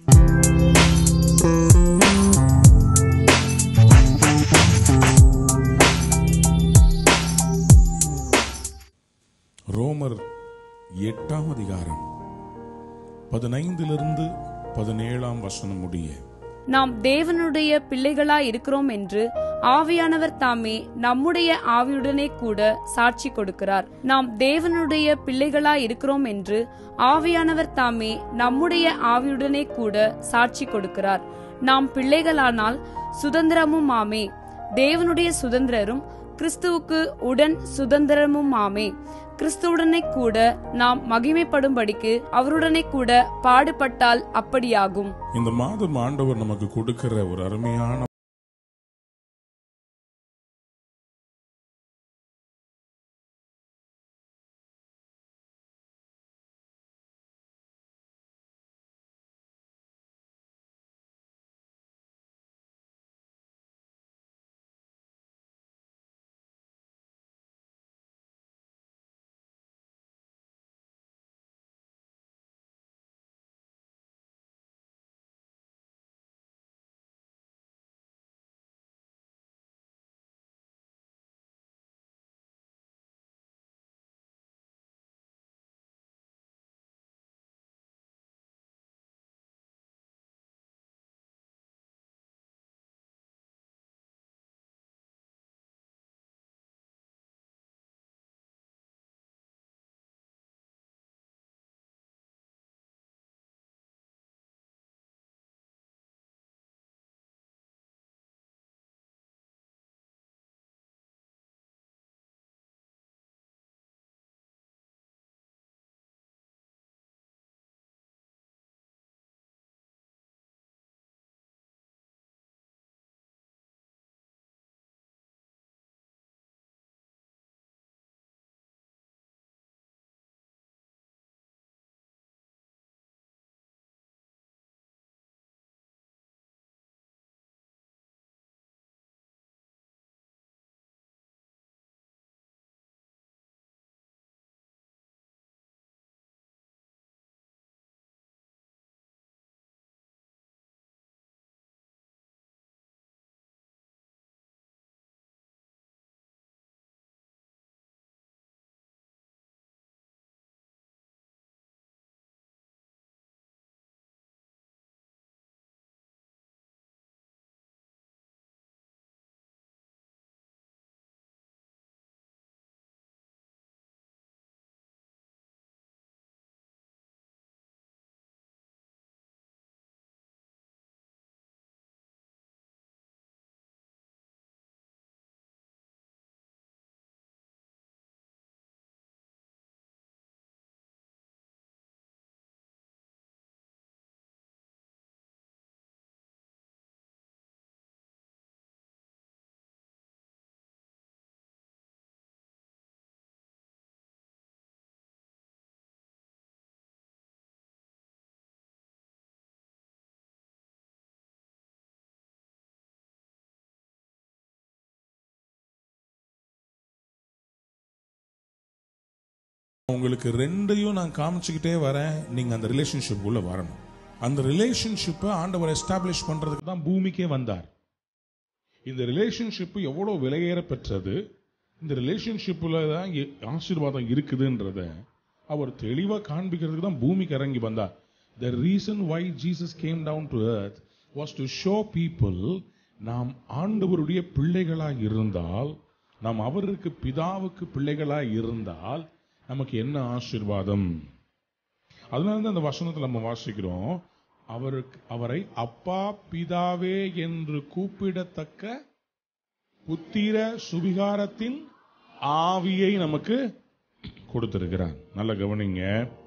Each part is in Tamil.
ரோமர் எட்டாம் அதிகாரம் பதினைந்திலிருந்து பதினேழாம் வசனம் முடிய நாம் தேவனுடைய பிள்ளைகளாய் இருக்கிறோம் என்று ஆவியானவர் தாமே நம்முடைய ஆவியுடனே கூட சாட்சி கொடுக்கிறார் நாம் தேவனுடைய பிள்ளைகளாய் இருக்கிறோம் என்று ஆவியானவர் தாமே நம்முடைய ஆவியுடனே கூட சாட்சி கொடுக்கிறார் நாம் பிள்ளைகளானால் சுதந்திரமும் ஆமே தேவனுடைய சுதந்திரரும் கிறிஸ்துவுக்கு உடன் சுதந்திரமும் ஆமே கிறிஸ்துவுடனே கூட நாம் மகிமைப்படும்படிக்கு அவருடனே கூட பாடுபட்டால் அப்படியாகும் இந்த மாதம் ஆண்டவர் நமக்கு கொடுக்கிற ஒரு அருமையான உங்களுக்கு ரெண்டையும் நான் காமிச்சுக்கிட்டே வரேன் நீங்க அந்த ரிலேஷன்ஷிப் உள்ள வரணும் அந்த ரிலேஷன்ஷிப்பை ஆண்டவர் எஸ்டாப்ளிஷ் பண்றதுக்கு தான் பூமிக்கே வந்தார் இந்த ரிலேஷன்ஷிப் எவ்வளவு விலையேற பெற்றது இந்த ரிலேஷன்ஷிப்ல தான் எ- ஆசீர்வாதம் இருக்குதுன்றத அவர் தெளிவா காண்பிக்கிறதுக்கு தான் பூமிக்கு இறங்கி வந்தார் the reason why Jesus came down to earth was to show people நாம் ஆண்டவருடைய பிள்ளைகளாய் இருந்தால் நாம் அவருக்கு பிதாவுக்கு பிள்ளைகளாய் இருந்தால் நமக்கு என்ன ஆசீர்வாதம் அதனால தான் அந்த வசனத்துல நம்ம வாசிக்கிறோம் அவருக்கு அவரை அப்பா பிதாவே என்று கூப்பிடத்தக்க புத்திர சுவிகாரத்தின் ஆவியை நமக்கு கொடுத்திருக்கிறார் நல்ல கவனிங்க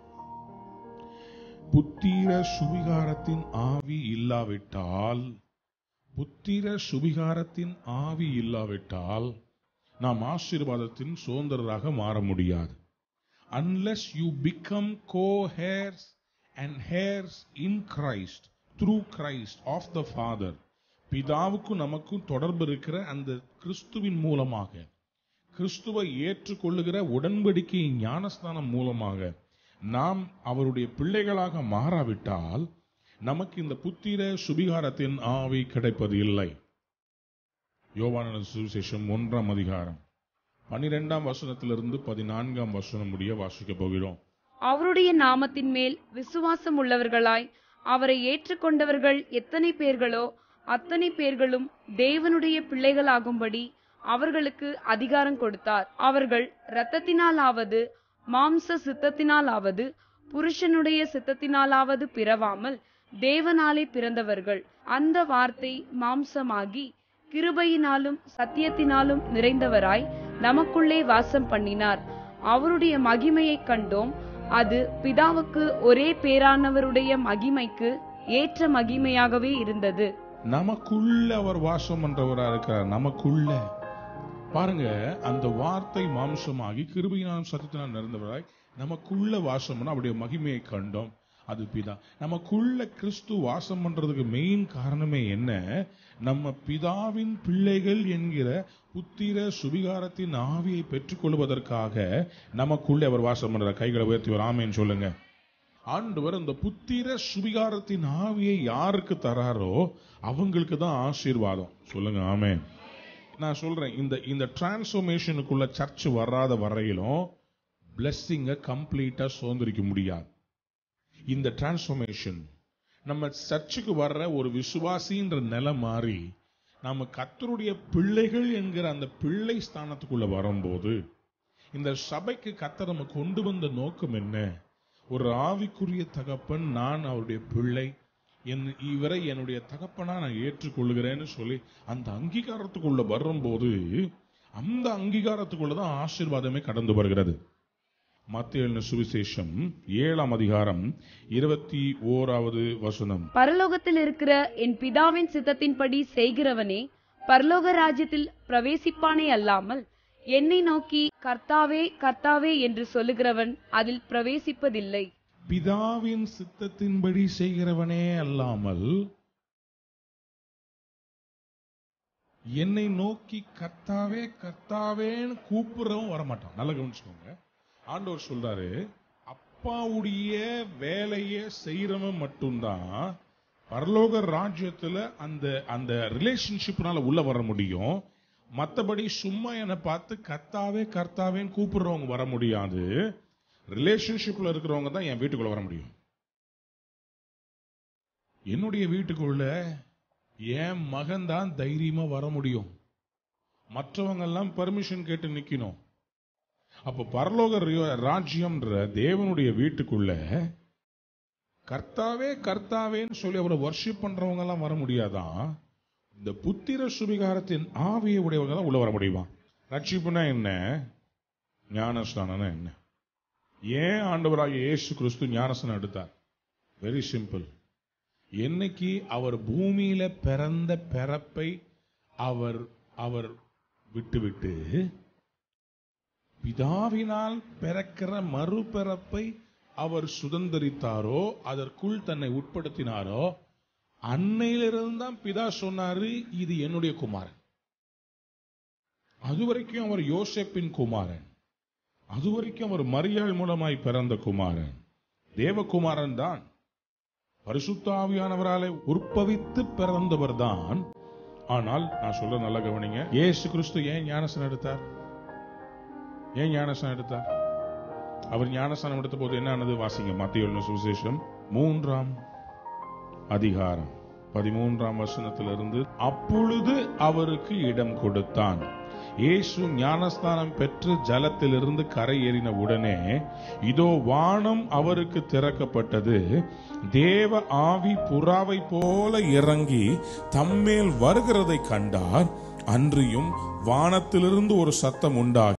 புத்திர சுவிகாரத்தின் ஆவி இல்லாவிட்டால் புத்திர சுவிகாரத்தின் ஆவி இல்லாவிட்டால் நாம் ஆசீர்வாதத்தின் சுதந்திரராக மாற முடியாது unless you become co-heirs and heirs in Christ through Christ of the Father பிதாவுக்கும் நமக்கும் தொடர்பு இருக்கிற அந்த கிறிஸ்துவின் மூலமாக கிறிஸ்துவை ஏற்றுக்கொள்ளுகிற உடன்படிக்கை ஞானஸ்தானம் மூலமாக நாம் அவருடைய பிள்ளைகளாக மாறாவிட்டால் நமக்கு இந்த புத்திர சுபிகாரத்தின் ஆவி கிடைப்பது இல்லை யோவான சுவிசேஷம் ஒன்றாம் அதிகாரம் பனிரெண்டாம் வசனத்திலிருந்து பதினான்காம் வசனம் முடிய வாசிக்க போகிறோம் அவருடைய நாமத்தின் மேல் விசுவாசம் உள்ளவர்களாய் அவரை ஏற்றுக்கொண்டவர்கள் எத்தனை பேர்களோ அத்தனை பேர்களும் தேவனுடைய பிள்ளைகளாகும்படி அவர்களுக்கு அதிகாரம் கொடுத்தார் அவர்கள் இரத்தத்தினாலாவது மாம்ச சித்தத்தினாலாவது புருஷனுடைய சித்தத்தினாலாவது பிறவாமல் தேவனாலே பிறந்தவர்கள் அந்த வார்த்தை மாம்சமாகி கிருபையினாலும் சத்தியத்தினாலும் நிறைந்தவராய் நமக்குள்ளே வாசம் பண்ணினார் அவருடைய மகிமையைக் கண்டோம் அது பிதாவுக்கு ஒரே பேரானவருடைய மகிமைக்கு ஏற்ற மகிமையாகவே இருந்தது நமக்குள்ள அவர் வாசம் பண்றவரா இருக்கிறார் நமக்குள்ள பாருங்க அந்த வார்த்தை மாம்சமாகி கிருபையினாலும் சத்தத்தினால் நிறைந்தவராய் நமக்குள்ள வாசம் பண்ண அவருடைய மகிமையை கண்டோம் அது பிதா நமக்குள்ள கிறிஸ்து வாசம் பண்றதுக்கு மெயின் காரணமே என்ன நம்ம பிதாவின் பிள்ளைகள் என்கிற புத்திர சுபிகாரத்தின் ஆவியை பெற்றுக்கொள்வதற்காக நமக்குள்ளே அவர் வாசம் பண்றார் கைகளை உயர்த்தி ஒரு ஆமேன்னு சொல்லுங்க ஆண்டவர் அந்த புத்திர சுபிகாரத்தின் ஆவியை யாருக்கு தராரோ அவங்களுக்கு தான் ஆசீர்வாதம் சொல்லுங்க ஆமென் நான் சொல்றேன் இந்த இந்த டிரான்ஸ்ஃபர்மேஷனுக்குள்ள சர்ச் வராத வரையிலும் பிளெஸ்ஸிங்கை கம்ப்ளீட்டா சுதந்திரிக்க முடியாது இந்த டிரான்ஸ்ஃபர்மேஷன் நம்ம சர்ச்சுக்கு வர்ற ஒரு விசுவாசின்ற நிலை மாறி நாம கத்தருடைய பிள்ளைகள் என்கிற அந்த பிள்ளை ஸ்தானத்துக்குள்ள வரும்போது இந்த சபைக்கு கத்தர் நம்ம கொண்டு வந்த நோக்கம் என்ன ஒரு ஆவிக்குரிய தகப்பன் நான் அவருடைய பிள்ளை என் இவரை என்னுடைய தகப்பனா நான் ஏற்றுக்கொள்கிறேன்னு சொல்லி அந்த அங்கீகாரத்துக்குள்ள வரும்போது அந்த அங்கீகாரத்துக்குள்ள தான் ஆசீர்வாதமே கடந்து வருகிறது மத்திய சுவிசேஷம் ஏழாம் அதிகாரம் இருபத்தி ஓராவது வசனம் பரலோகத்தில் இருக்கிற என் பிதாவின் சித்தத்தின்படி செய்கிறவனே பரலோக ராஜ்யத்தில் பிரவேசிப்பானே அல்லாமல் என்னை நோக்கி கர்த்தாவே கர்த்தாவே என்று சொல்லுகிறவன் அதில் பிரவேசிப்பதில்லை பிதாவின் சித்தத்தின்படி செய்கிறவனே அல்லாமல் என்னை நோக்கி கர்த்தாவே கர்த்தாவேன்னு கூப்பிடுறவன் வரமாட்டான் நல்லா கவனிச்சுக்கோங்க ஆண்டவர் சொல்றாரு அப்பாவுடைய வேலையை செய்யறவன் மட்டும்தான் பரலோக ராஜ்யத்துல அந்த அந்த ரிலேஷன்ஷிப்னால உள்ள வர முடியும் மத்தபடி சும்மா என்னை பார்த்து கர்த்தாவே கர்த்தாவேன்னு கூப்பிடுறவங்க வர முடியாது ரிலேஷன்ஷிப்ல இருக்கிறவங்க தான் என் வீட்டுக்குள்ள வர முடியும் என்னுடைய வீட்டுக்குள்ள என் மகன் தான் தைரியமா வர முடியும் மற்றவங்க எல்லாம் பெர்மிஷன் கேட்டு நிக்கணும் அப்ப பரலோக ரியோ- ராஜ்யம்ன்ற தேவனுடைய வீட்டுக்குள்ள கர்த்தாவே கர்த்தாவேன்னு சொல்லி அவரை வர்ஷிப் பண்றவங்க எல்லாம் வர முடியாதான் இந்த புத்திர சுபிகாரத்தின் ஆவியை உடையவங்க தான் உள்ள வர முடியுமா ரட்சிப்புனா என்ன ஞானஸ்தானம்னா என்ன ஏன் ஆண்டவராகிய இயேசு கிறிஸ்து ஞானஸ்தானம் எடுத்தார் வெரி சிம்பிள் என்னைக்கு அவர் பூமியில பிறந்த பிறப்பை அவர் அவர் விட்டுவிட்டு பிதாவினால் பிறக்கிற மறுபிறப்பை அவர் சுதந்திரித்தாரோ அதற்குள் தன்னை உட்படுத்தினாரோ அன்னையிலிருந்து தான் பிதா சொன்னாரு இது என்னுடைய குமாரன் அது வரைக்கும் அவர் யோசேப்பின் குமாரன் அது வரைக்கும் அவர் மரியாள் மூலமாய் பிறந்த குமாரன் தேவகுமாரன் தான் பரிசுத்த ஆவியானவராலே உற்பவித்து பிறந்தவர் தான் ஆனால் நான் சொல்ற நல்ல கவனிங்க இயேசு கிறிஸ்து ஏன் ஞானசனம் எடுத்தார் ஏன் ஞானசனம் எடுத்தார் அவர் ஞானஸ்தானம் எடுத்த போது என்ன ஆனது வாசிங்க மத்திய சுவிசேஷம் மூன்றாம் அதிகாரம் பதிமூன்றாம் வசனத்திலிருந்து அப்பொழுது அவருக்கு இடம் கொடுத்தான் இயேசு ஞானஸ்தானம் பெற்று ஜலத்திலிருந்து கரை ஏறின உடனே இதோ வானம் அவருக்கு திறக்கப்பட்டது தேவ ஆவி புறாவை போல இறங்கி தம்மேல் வருகிறதை கண்டார் அன்றியும் வானத்திலிருந்து ஒரு சத்தம் உண்டாகி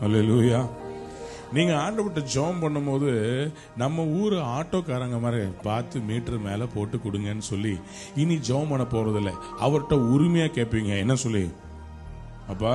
அல்லேலூயா நீங்க ஆண்டவர்கிட்ட ஜெபம் பண்ணும்போது நம்ம ஊர் ஆட்டோக்காரங்க மாதிரி பார்த்து மீட்டர் மேல போட்டு கொடுங்கன்னு சொல்லி இனி ஜெபம் பண்ண போறதில்ல அவர்கிட்ட உரிமையா கேட்பீங்க என்ன சொல்லி அப்பா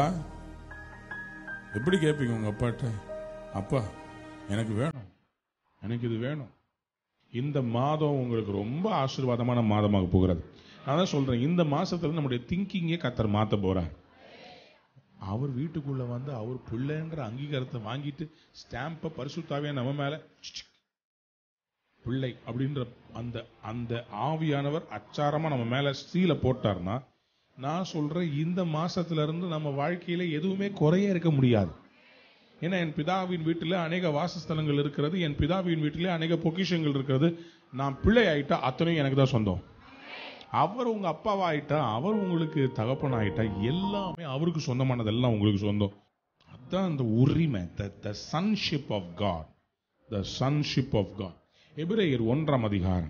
எப்படி கேட்பீங்க உங்க அப்பாட்ட அப்பா எனக்கு வேணும் எனக்கு இது வேணும் இந்த மாதம் உங்களுக்கு ரொம்ப ஆசீர்வாதமான மாதமாக போகிறது நான் தான் சொல்றேன் இந்த மாசத்துல நம்முடைய திங்கிங்கே கத்தர் மாத்த போறார் அவர் வீட்டுக்குள்ள வந்து அவர் பிள்ளைங்கிற அங்கீகாரத்தை வாங்கிட்டு ஸ்டாம்பை பரிசுத்தாவே நம்ம மேல சிக், பிள்ளை அப்படின்ற அந்த அந்த ஆவியானவர் அச்சாரமா நம்ம மேல சீல போட்டார்னா நான் சொல்றேன் இந்த மாசத்துல இருந்து நம்ம வாழ்க்கையில எதுவுமே குறைய இருக்க முடியாது ஏன்னா என் பிதாவின் வீட்டில் அநேக வாசஸ்தலங்கள் இருக்கிறது என் பிதாவின் வீட்டிலே அநேக பொக்கிஷங்கள் இருக்கிறது நான் பிள்ளை ஆயிட்டா அத்தனையும் எனக்கு தான் சொந்தம் அவர் உங்க அப்பாவா ஆயிட்டா அவர் உங்களுக்கு தகப்பன் ஆயிட்டா எல்லாமே அவருக்கு சொந்தமானதெல்லாம் உங்களுக்கு சொந்தம் அதான் அந்த உரிமை the sonship of God the sonship of God எபிரேயர் ஒன்றாம் அதிகாரம்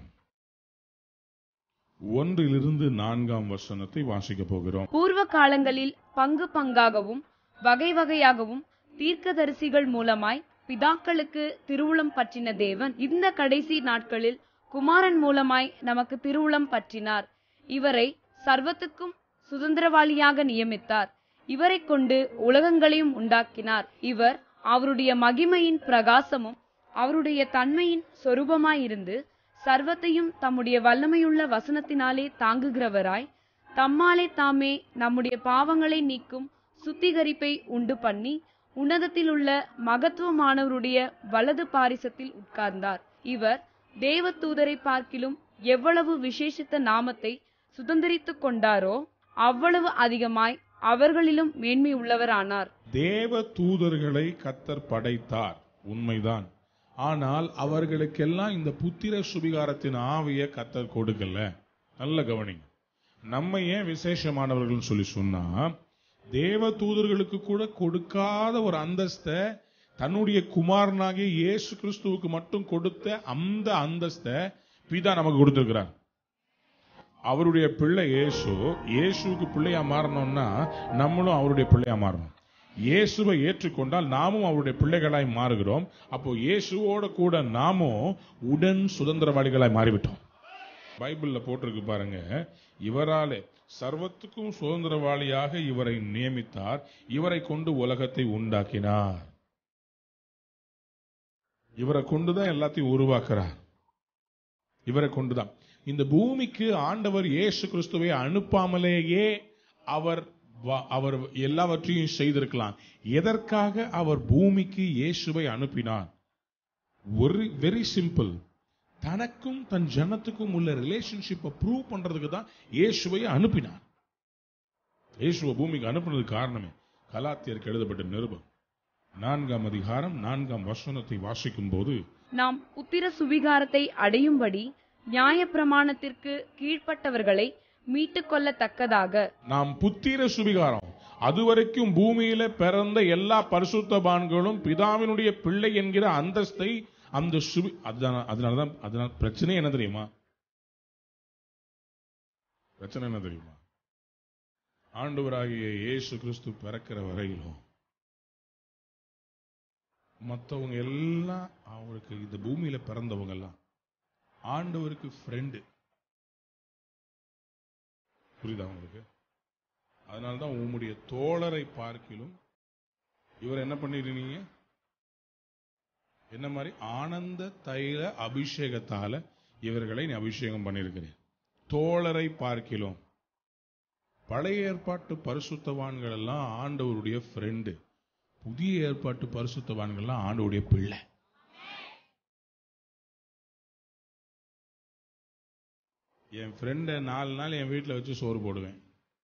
ஒன்றிலிருந்து நான்காம் வசனத்தை வாசிக்க போகிறோம் பூர்வ காலங்களில் பங்கு பங்காகவும் வகை வகையாகவும் தீர்க்கதரிசிகள் மூலமாய் பிதாக்களுக்கு திருவுளம் பற்றின தேவன் இந்த கடைசி நாட்களில் குமாரன் மூலமாய் நமக்கு திருவுளம் பற்றினார் இவரை சர்வத்துக்கும் சுதந்திரவாளியாக நியமித்தார் இவரைக் கொண்டு உலகங்களையும் உண்டாக்கினார் இவர் அவருடைய மகிமையின் பிரகாசமும் அவருடைய தன்மையின் சொரூபமாயிருந்து சர்வத்தையும் தம்முடைய வல்லமையுள்ள வசனத்தினாலே தாங்குகிறவராய் தம்மாலே தாமே நம்முடைய பாவங்களை நீக்கும் சுத்திகரிப்பை உண்டு பண்ணி உன்னதத்தில் உள்ள மகத்துவமானவருடைய வலது பாரிசத்தில் உட்கார்ந்தார் இவர் தேவதூதரை பார்க்கிலும் எவ்வளவு விசேஷித்த நாமத்தை சுதந்திரித்துக் கொண்டாரோ அவ்வளவு அதிகமாய் அவர்களிலும் மேன்மை உள்ளவரானார் தேவ தூதர்களை கத்தர் படைத்தார் உண்மைதான் ஆனால் அவர்களுக்கெல்லாம் இந்த புத்திர சுபிகாரத்தின் ஆவிய கத்தர் கொடுக்கல நல்ல கவனிங்க நம்ம ஏன் விசேஷமானவர்கள் சொல்லி சொன்னா தேவ தூதர்களுக்கு கூட கொடுக்காத ஒரு அந்தஸ்தை தன்னுடைய குமாரனாகிய இயேசு கிறிஸ்துவுக்கு மட்டும் கொடுத்த அந்த அந்தஸ்தை பிதா நமக்கு கொடுத்திருக்கிறார் அவருடைய பிள்ளை இயேசு இயேசுவுக்கு பிள்ளையா மாறணும்னா நம்மளும் அவருடைய பிள்ளையா மாறணும் இயேசுவை ஏற்றுக்கொண்டால் நாமும் அவருடைய பிள்ளைகளாய் மாறுகிறோம் அப்போ இயேசுவோட கூட நாமும் உடன் சுதந்திரவாளிகளாய் மாறிவிட்டோம் பைபிள்ல போட்டிருக்கு பாருங்க இவராலே சர்வத்துக்கும் சுதந்திரவாளியாக இவரை நியமித்தார் இவரை கொண்டு உலகத்தை உண்டாக்கினார் இவரை கொண்டுதான் எல்லாத்தையும் உருவாக்குறார் இவரை கொண்டுதான் இந்த பூமிக்கு ஆண்டவர் இயேசு கிறிஸ்துவை அனுப்பாமலேயே அவர் வ- அவர் எல்லாவற்றையும் செய்திருக்கலாம் எதற்காக அவர் பூமிக்கு இயேசுவை அனுப்பினார் ஒரு வெரி சிம்பிள் தனக்கும் தன் ஜனத்துக்கும் உள்ள ரிலேஷன்ஷிப்பை ப்ரூவ் பண்றதுக்கு தான் இயேசுவை அனுப்பினார் இயேசுவை பூமிக்கு அனுப்பினதுக்கு காரணமே கலாத்தியருக்கு எழுதப்பட்ட நிருபம் நான்காம் அதிகாரம் நான்காம் வசனத்தை வாசிக்கும் போது நாம் புத்திர சுவிகாரத்தை அடையும்படி நியாயப்பிரமாணத்திற்கு கீழ்ப்பட்டவர்களை மீட்டுக் கொள்ளத்தக்கதாக நாம் புத்திர சுபிகாரம் அதுவரைக்கும் பூமியில பிறந்த எல்லா பரிசுத்தபான்களும் பிதாவினுடைய பிள்ளை என்கிற அந்தஸ்தை அந்த சுபி அதுதான் அதனாலதான் அதனால பிரச்சனை என்ன தெரியுமா பிரச்சனை என்ன தெரியுமா ஆண்டவராகிய இயேசு கிறிஸ்து பிறக்கிற வரையிலும் மற்றவங்க எல்லாம் அவருக்கு இந்த பூமியில பிறந்தவங்க எல்லாம் ஆண்டவருக்கு ஃப்ரெண்டு புரியுதா உங்களுக்கு அதனால்தான் உம்முடைய தோழரை பார்க்கிலும் இவர் என்ன பண்ணிருந்தீங்க என்ன மாதிரி ஆனந்த தைல அபிஷேகத்தால இவர்களை நீ அபிஷேகம் பண்ணியிருக்கிறேன் தோழரை பார்க்கிலும் பழைய ஏற்பாட்டு பரிசுத்தவான்கள் எல்லாம் ஆண்டவருடைய ஃப்ரெண்டு புதிய ஏற்பாட்டு பரிசுத்தவான்கள் எல்லாம் ஆண்டவருடைய பிள்ளை என் ஃப்ரெண்டை நாலு நாள் என் வீட்டில் வச்சு சோறு போடுவேன்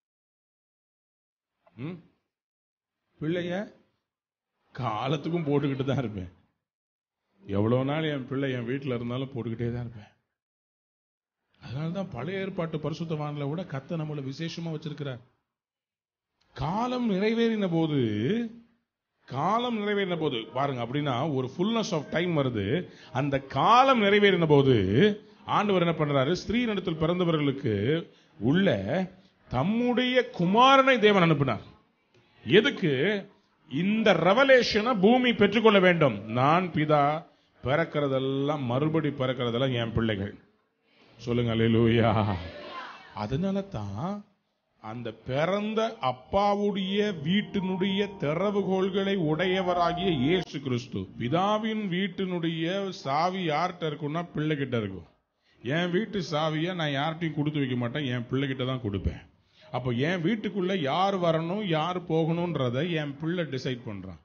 ம்? பிள்ளைய காலத்துக்கும் போட்டுக்கிட்டு தான் இருப்பேன் எவ்வளவு நாள் என் பிள்ளை என் வீட்டில் இருந்தாலும் போட்டுக்கிட்டே தான் இருப்பேன் அதனால தான் பழைய ஏற்பாட்டு பரிசுத்தவான்களை விட கத்த நம்மளை விசேஷமா வச்சிருக்கிறார் காலம் நிறைவேறின போது காலம் நிறைவேறின போது பாருங்க அப்படின்னா ஒரு ஃபுல்னஸ் ஆஃப் டைம் வருது அந்த காலம் நிறைவேறின போது ஆண்டவர் என்ன பண்றாரு ஸ்திரீ நடத்தில் பிறந்தவர்களுக்கு உள்ள தம்முடைய குமாரனை தேவன் அனுப்பினார் எதுக்கு இந்த ரெவலேஷனை பூமி பெற்றுக்கொள்ள வேண்டும் நான் பிதா பிறக்கிறதெல்லாம் மறுபடி பிறக்கிறதெல்லாம் என் பிள்ளைகள் சொல்லுங்க அல்லேலூயா அதனால தான் அந்த பிறந்த அப்பாவுடைய வீட்டினுடைய திறவுகோள்களை உடையவராகிய இயேசு கிறிஸ்து பிதாவின் வீட்டினுடைய சாவி யார்கிட்ட இருக்கும்னா பிள்ளைகிட்ட இருக்கும் என் வீட்டு சாவியை நான் யார்கிட்டையும் கொடுத்து வைக்க மாட்டேன் என் பிள்ளைகிட்ட தான் கொடுப்பேன் அப்போ என் வீட்டுக்குள்ள யார் வரணும் யார் போகணும்ன்றத என் பிள்ளை டிசைட் பண்றான்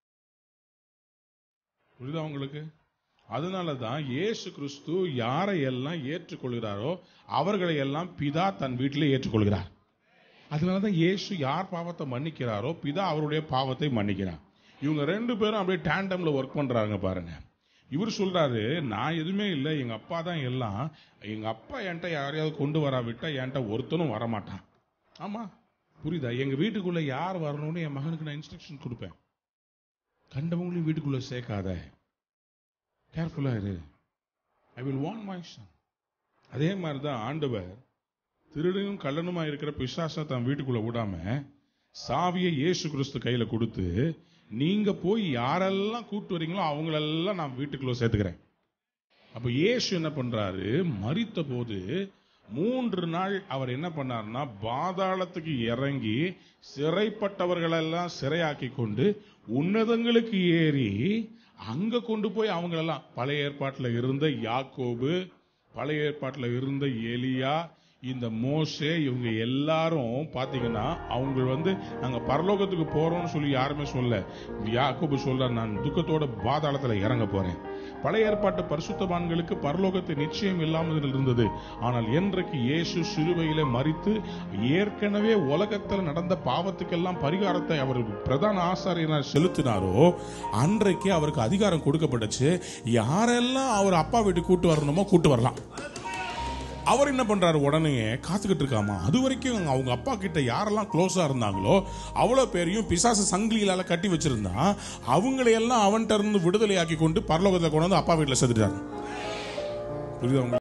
புரியுதா உங்களுக்கு அதனால தான் இயேசு கிறிஸ்து யாரை எல்லாம் ஏற்றுக்கொள்கிறாரோ அவர்களை எல்லாம் பிதா தன் வீட்டிலே ஏற்றுக்கொள்கிறார் அதனால தான் இயேசு யார் பாவத்தை மன்னிக்கிறாரோ பிதா அவருடைய பாவத்தை மன்னிக்கிறார் இவங்க ரெண்டு பேரும் அப்படியே டேண்டம்ல ஒர்க் பண்றாங்க பாருங்க இவர் சொல்றாரு நான் எதுவுமே இல்லை எங்க அப்பா தான் எல்லாம் எங்க அப்பா என்கிட்ட யாரையாவது கொண்டு வராவிட்டா என்கிட்ட ஒருத்தனும் வரமாட்டான் ஆமா புரியுதா எங்க வீட்டுக்குள்ள யார் வரணும்னு என் மகனுக்கு நான் இன்ஸ்ட்ரக்ஷன் கொடுப்பேன் கண்டவங்களையும் வீட்டுக்குள்ள சேர்க்காத கேர்ஃபுல்லா இரு I will warn my son அதே மாதிரி தான் ஆண்டவர் திருடனும் கள்ளனுமா இருக்கிற பிசாசை தன் வீட்டுக்குள்ள விடாம சாவியை இயேசு கிறிஸ்து கையில கொடுத்து நீங்க போய் யாரெல்லாம் கூட்டு வரீங்களோ அவங்களெல்லாம் நான் வீட்டுக்குள்ள சேர்த்துக்கிறேன் அப்ப இயேசு என்ன பண்றாரு மரித்த போது மூன்று நாள் அவர் என்ன பண்ணாருன்னா பாதாளத்துக்கு இறங்கி சிறைப்பட்டவர்களெல்லாம் சிறையாக்கி கொண்டு உன்னதங்களுக்கு ஏறி அங்க கொண்டு போய் அவங்களெல்லாம் பழைய ஏற்பாட்டுல இருந்த யாக்கோபு பழைய ஏற்பாட்டுல இருந்த எலியா இந்த மோசே இவங்க எல்லாரும் பாத்தீங்கன்னா அவங்க வந்து நாங்க பரலோகத்துக்கு போறோம்னு சொல்லி யாருமே சொல்ல யாக்கோபு சொல்ற நான் துக்கத்தோட பாதாளத்துல இறங்க போறேன் பழைய ஏற்பாட்டு பரிசுத்தவான்களுக்கு பரலோகத்தை நிச்சயம் இல்லாமல் இருந்தது ஆனால் என்றைக்கு இயேசு சிலுவையில மறித்து ஏற்கனவே உலகத்தில் நடந்த பாவத்துக்கெல்லாம் பரிகாரத்தை அவர் பிரதான ஆசாரியனார் செலுத்தினாரோ அன்றைக்கு அவருக்கு அதிகாரம் கொடுக்கப்பட்டுச்சு யாரெல்லாம் அவர் அப்பா வீட்டுக்கு கூட்டு வரணுமோ கூட்டு வரலாம் அவர் என்ன பண்றாரு உடனே காத்துக்கிட்டு இருக்காமா அது வரைக்கும் அவங்க அப்பா கிட்ட யாரெல்லாம் க்ளோஸா இருந்தாங்களோ அவ்வளவு பேரையும் பிசாசு சங்கிலிகளால கட்டி வச்சிருந்தா அவங்களையெல்லாம் அவன்கிட்ட இருந்து விடுதலையாக்கி கொண்டு பரலோகத்துல கொண்டு வந்து அப்பா வீட்டுல சேர்த்துட்டாரு புரியுதா உங்களுக்கு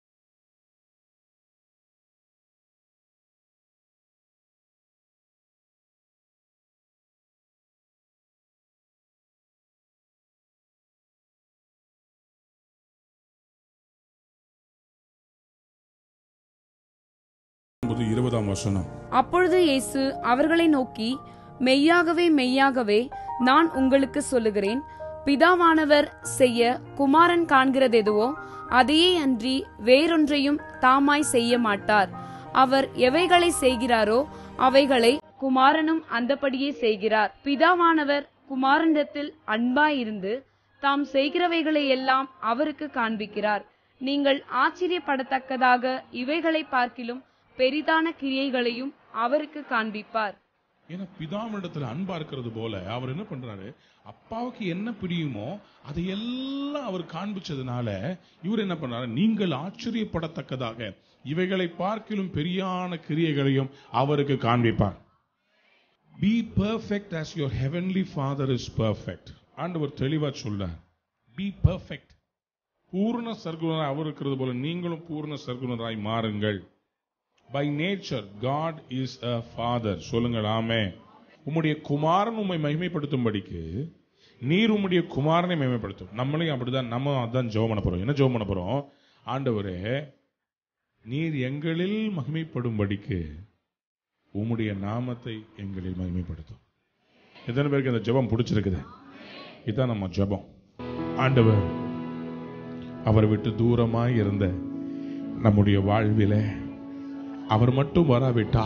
என்பது இருபதாம் வசனம் அப்பொழுது இயேசு அவர்களை நோக்கி மெய்யாகவே மெய்யாகவே நான் உங்களுக்கு சொல்லுகிறேன் பிதாவானவர் செய்ய குமாரன் காண்கிறதெதுவோ அதையே அன்றி வேறொன்றையும் தாமாய் செய்ய மாட்டார் அவர் எவைகளை செய்கிறாரோ அவைகளை குமாரனும் அந்தபடியே செய்கிறார் பிதாவானவர் குமாரனிடத்தில் அன்பாயிருந்து தாம் செய்கிறவைகளை எல்லாம் அவருக்கு காண்பிக்கிறார் நீங்கள் ஆச்சரியப்படத்தக்கதாக இவைகளை பார்க்கிலும் பெரிதான கிரியைகளையும் அவருக்கு காண்பிப்பார் ஏன்னா பிதாவினிடத்துல அன்பா இருக்கிறது போல அவர் என்ன பண்றாரு அப்பாவுக்கு என்ன பிடியுமோ அதை எல்லாம் அவர் காண்பிச்சதுனால இவர் என்ன பண்றாரு நீங்கள் ஆச்சரியப்படத்தக்கதாக இவைகளை பார்க்கிலும் பெரியான கிரியைகளையும் அவருக்கு காண்பிப்பார் be perfect as your heavenly father is perfect ஆண்டவர் தெளிவா சொல்றார் பி பர்ஃபெக்ட் பூர்ண சர்க்குணராய் அவர் இருக்கிறது போல நீங்களும் பூர்ண சர்க்குணராய் மாறுங்கள் by nature God is a father சொல்லுங்கள் ஆமே உம்முடைய குமாரன் உம்மை மகிமைப்படுத்தும்படிக்கு நீர் உம்முடைய குமாரனை மகிமைப்படுத்தும் நம்மளையும் அப்படிதான் நம்ம அதான் ஜெபம் பண்ண போறோம் என்ன ஜெபம் பண்ண போறோம் ஆண்டவரே நீர் எங்களில் மகிமைப்படும்படிக்கு உம்முடைய நாமத்தை எங்களில் மகிமைப்படுத்தும் எத்தனை பேருக்கு இந்த ஜெபம் பிடிச்சிருக்குது இதுதான் நம்ம ஜெபம் ஆண்டவர் அவர் விட்டு தூரமாய் இருந்த நம்முடைய வாழ்விலே அவர் மட்டும் வராவிட்டா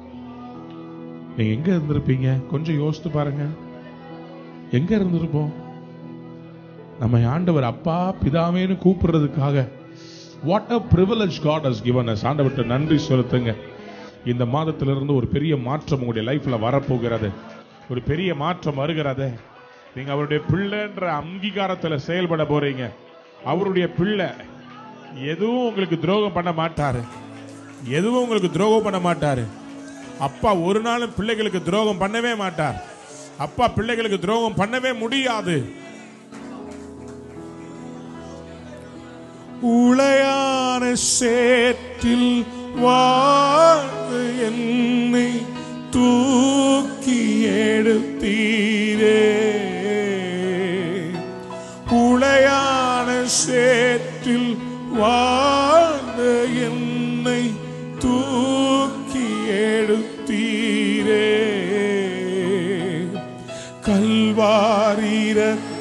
நீங்க எங்க இருந்திருப்பீங்க கொஞ்சம் யோசித்து பாருங்க எங்க இருந்திருப்போம் நம்ம ஆண்டவர் அப்பா பிதாவேன்னு கூப்பிடுறதுக்காக what a privilege God has given us ஆண்டவர்கிட்ட நன்றி செலுத்துங்க இந்த மாதத்திலிருந்து ஒரு பெரிய மாற்றம் உங்களுடைய லைஃப்ல வரப்போகிறது ஒரு பெரிய மாற்றம் வருகிறது நீங்க அவருடைய பிள்ளைன்ற அங்கீகாரத்துல செயல்பட போறீங்க அவருடைய பிள்ளை எதுவும் உங்களுக்கு துரோகம் பண்ண மாட்டாரு எதுவும் உங்களுக்கு துரோகம் பண்ண மாட்டாரு அப்பா ஒரு நாளும் பிள்ளைகளுக்கு துரோகம் பண்ணவே மாட்டார் அப்பா பிள்ளைகளுக்கு துரோகம் பண்ணவே முடியாது உளையான சேற்றில் வாழ்ந்து என்னை தூக்கி எடுத்தீர் சேற்றில் வாழ்ந்த என்னை தூக்கி எடுத்தீரே கல்வாரீர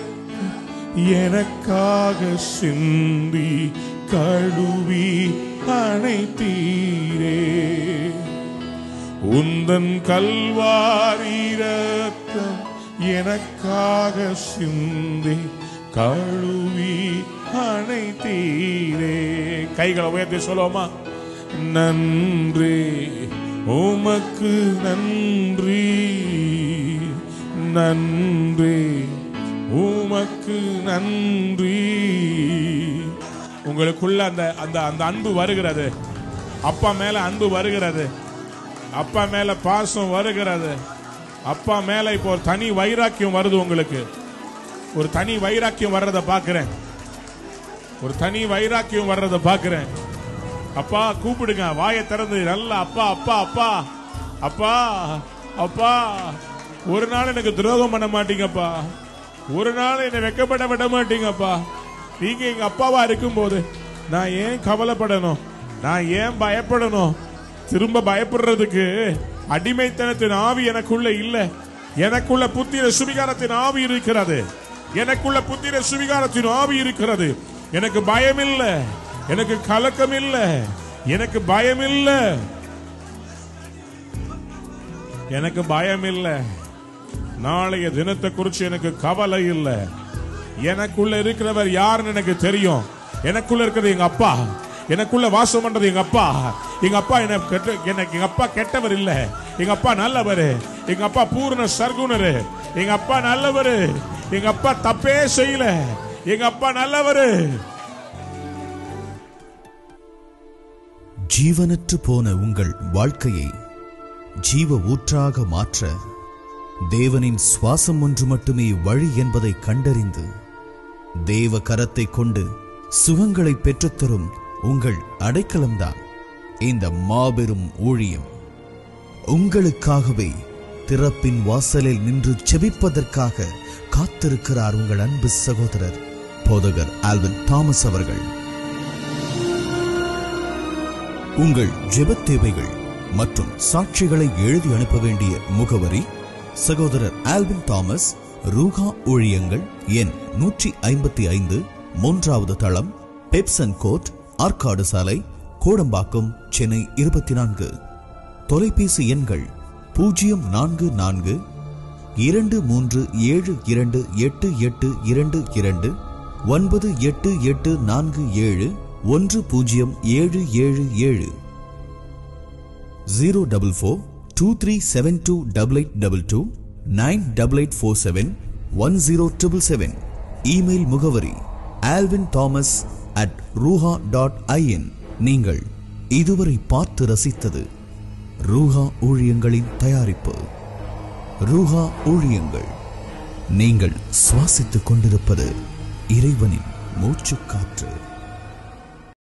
எனக்காக சிந்தி கழுவி அணைத்தீரே உந்தன் கல்வாரி ரத்தம் எனக்காக சிந்தி கழுவி அணைத்தீரே கைகளை உயர்த்தி சொல்லுவோமா நன்றி உமக்கு நன்றி நன்றி உமக்கு நன்றி உங்களுக்குள்ள அந்த அந்த அந்த அன்பு வருகிறது அப்பா மேல அன்பு வருகிறது அப்பா மேல பாசம் வருகிறது அப்பா மேல இப்போ ஒரு தனி வைராக்கியம் வருது உங்களுக்கு ஒரு தனி வைராக்கியம் வர்றத பாக்குறேன் ஒரு தனி வைராக்கியம் வர்றத பாக்குறேன் அப்பா கூப்பிடுங்க வாயை திறந்து நல்லா அப்பா அப்பா அப்பா அப்பா அப்பா ஒரு நாள் எனக்கு துரோகம் பண்ண மாட்டீங்கப்பா ஒரு நாள் என்னை வெக்கப்பட விட மாட்டீங்கப்பா நீங்க எங்க அப்பாவா இருக்கும்போது நான் ஏன் கவலைப்படணும் நான் ஏன் பயப்படணும் திரும்ப பயப்படுறதுக்கு அடிமைத்தனத்தின் ஆவி எனக்குள்ள இல்ல எனக்குள்ள புத்திர சுவிகாரத்தின் ஆவி இருக்கிறது எனக்குள்ள புத்திர சுவிகாரத்தின் ஆவி இருக்கிறது எனக்கு பயம் இல்ல எனக்கு கலக்கம் இல்ல எனக்கு பயம் இல்ல எனக்கு பயம் இல்ல நாளைய தினத்தை குறிச்சு எனக்கு கவலை இல்ல எனக்குள்ள இருக்கிறவர் யாருன்னு எனக்கு தெரியும் எனக்குள்ள இருக்கிறது எங்க அப்பா எனக்குள்ள வாசம் பண்றது எங்க அப்பா எங்க அப்பா என்ன கெட்ட எனக்கு எங்க அப்பா கெட்டவர் இல்ல எங்க அப்பா நல்லவர் எங்க அப்பா பூர்ண சர்க்குணரு எங்க அப்பா நல்லவர் எங்க அப்பா தப்பே செய்யல எங்க அப்பா நல்லவரு ஜீவனற்று போன உங்கள் வாழ்க்கையை ஜீவ ஊற்றாக மாற்ற தேவனின் சுவாசம் ஒன்று மட்டுமே வழி என்பதை கண்டறிந்து தேவ கரத்தை கொண்டு சுகங்களை பெற்றுத்தரும் உங்கள் அடைக்கலம்தான் இந்த மாபெரும் ஊழியம் உங்களுக்காகவே திறப்பின் வாசலில் நின்று செபிப்பதற்காக காத்திருக்கிறார் உங்கள் அன்பு சகோதரர் போதகர் ஆல்வின் தாமஸ் அவர்கள் உங்கள் ஜெபத் தேவைகள் மற்றும் சாட்சிகளை எழுதி அனுப்ப வேண்டிய முகவரி சகோதரர் ஆல்வின் தாமஸ் ரூகா ஊழியங்கள் எண் நூற்றி ஐம்பத்தி ஐந்து மூன்றாவது தளம் பெப்சன் கோட் ஆற்காடு சாலை கோடம்பாக்கம் சென்னை இருபத்தி நான்கு தொலைபேசி எண்கள் பூஜ்ஜியம் நான்கு நான்கு இரண்டு மூன்று ஏழு இரண்டு எட்டு எட்டு இரண்டு இரண்டு ஒன்பது எட்டு எட்டு நான்கு ஏழு ஒன்று பூஜ்ஜியம் ஏழு ஏழு ஏழு zero double four two three seven two double eight double two nine double eight four seven one zero triple seven email முகவரி ஆல்வின் தாமஸ் அட் ரூஹா டாட் ஐஎன் நீங்கள் இதுவரை பார்த்து ரசித்தது ரூஹா ஊழியங்களின் தயாரிப்பு ரூஹா ஊழியங்கள் நீங்கள் சுவாசித்துக் கொண்டிருப்பது இறைவனின் மூச்சுக்காற்று